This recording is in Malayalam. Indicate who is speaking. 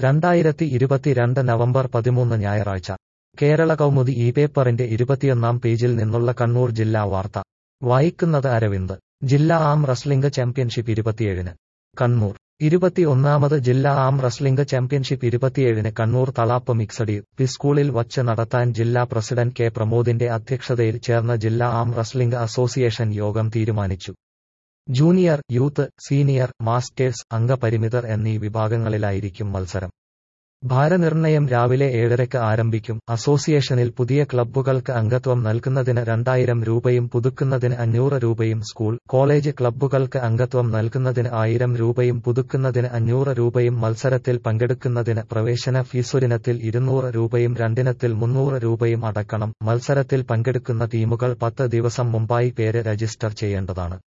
Speaker 1: രണ്ടായിരത്തി ഇരുപത്തിരണ്ട് നവംബർ പതിമൂന്ന് ഞായറാഴ്ച കേരള കൗമുദി ഈ പേപ്പറിന്റെ ഇരുപത്തിയൊന്നാം പേജിൽ നിന്നുള്ള കണ്ണൂർ ജില്ലാ വാർത്ത വായിക്കുന്നത് അരവിന്ദ് ജില്ലാ ആം റസ്ലിംഗ് ചാമ്പ്യൻഷിപ്പ് ഇരുപത്തിയേഴിന് കണ്ണൂർ ഇരുപത്തിയൊന്നാമത് ജില്ലാ ആം റസ്ലിംഗ് ചാമ്പ്യൻഷിപ്പ് ഇരുപത്തിയേഴിന് കണ്ണൂർ തളാപ്പ് മിക്സഡ് പി സ്കൂളിൽ വച്ച് നടത്താൻ ജില്ലാ പ്രസിഡന്റ് കെ പ്രമോദിന്റെ അധ്യക്ഷതയിൽ ചേർന്ന ജില്ലാ ആം റസ്ലിംഗ് അസോസിയേഷൻ യോഗം തീരുമാനിച്ചു ജൂനിയർ യൂത്ത് സീനിയർ മാസ്റ്റേഴ്സ് അംഗപരിമിതർ എന്നീ വിഭാഗങ്ങളിലായിരിക്കും മത്സരം ഭാരനിർണയം രാവിലെ ഏഴരയ്ക്ക് ആരംഭിക്കും അസോസിയേഷനിൽ പുതിയ ക്ലബ്ബുകൾക്ക് അംഗത്വം നൽകുന്നതിന് രണ്ടായിരം രൂപയും പുതുക്കുന്നതിന് അഞ്ഞൂറ് രൂപയും സ്കൂൾ കോളേജ് ക്ലബ്ബുകൾക്ക് അംഗത്വം നൽകുന്നതിന് ആയിരം രൂപയും പുതുക്കുന്നതിന് അഞ്ഞൂറ് രൂപയും മത്സരത്തിൽ പങ്കെടുക്കുന്നതിന് പ്രവേശന ഫീസൊരിനത്തിൽ ഇരുന്നൂറ് രൂപയും രണ്ടിനത്തിൽ മുന്നൂറ് രൂപയും അടക്കണം മത്സരത്തിൽ പങ്കെടുക്കുന്ന ടീമുകൾ പത്ത് ദിവസം മുമ്പായി പേര് രജിസ്റ്റർ ചെയ്യേണ്ടതാണ്